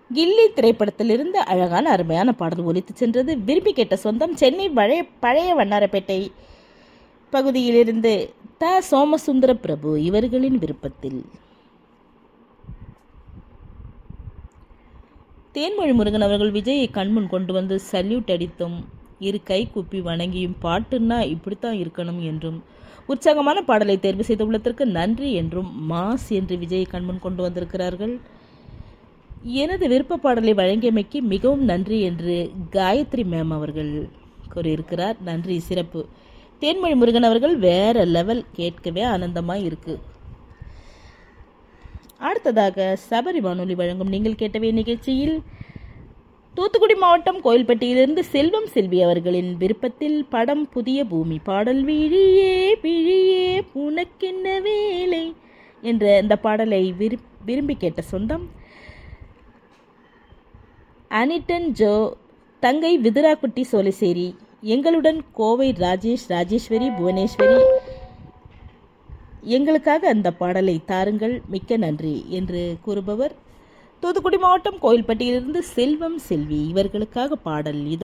கில்லி திரைப்படத்திலிருந்து அழகான அருமையான பாடல் ஒலித்து சென்றது விரும்பி கேட்ட சொந்தம் சென்னை பழைய பழைய வண்ணாரப்பேட்டை பகுதியிலிருந்து த சோமசுந்தர பிரபு இவர்களின் விருப்பத்தில் தேன்மொழி முருகன் அவர்கள் விஜயை கண்முன் கொண்டு வந்து சல்யூட் அடித்தும் இரு கை கூப்பி வணங்கியும் பாட்டுன்னா இப்படித்தான் இருக்கணும் என்றும் உற்சாகமான பாடலை தேர்வு செய்துள்ளதற்கு நன்றி என்றும் மாஸ் என்று விஜயை கண்முன் கொண்டு வந்திருக்கிறார்கள் எனது விருப்ப பாடலை வழங்கியமைக்கு மிகவும் நன்றி என்று காயத்ரி மேம் அவர்கள் கூறியிருக்கிறார் நன்றி சிறப்பு தேன்மொழி முருகன் அவர்கள் வேற லெவல் கேட்கவே ஆனந்தமாக இருக்கு அடுத்ததாக சபரி வானொலி வழங்கும் நீங்கள் கேட்டவே நிகழ்ச்சியில் தூத்துக்குடி மாவட்டம் கோயில்பட்டியிலிருந்து செல்வம் செல்வி அவர்களின் விருப்பத்தில் படம் புதிய பூமி பாடல் விழியே விழியே உனக்கென்ன வேலை என்ற இந்த பாடலை விரு விரும்பி கேட்ட சொந்தம் அனிட்டன் ஜோ தங்கை விதுராக்குட்டி சோலைசேரி எங்களுடன் கோவை ராஜேஷ் ராஜேஸ்வரி புவனேஸ்வரி எங்களுக்காக அந்த பாடலை தாருங்கள் மிக்க நன்றி என்று கூறுபவர் தூத்துக்குடி மாவட்டம் கோயில்பட்டியிலிருந்து செல்வம் செல்வி இவர்களுக்காக பாடல் இது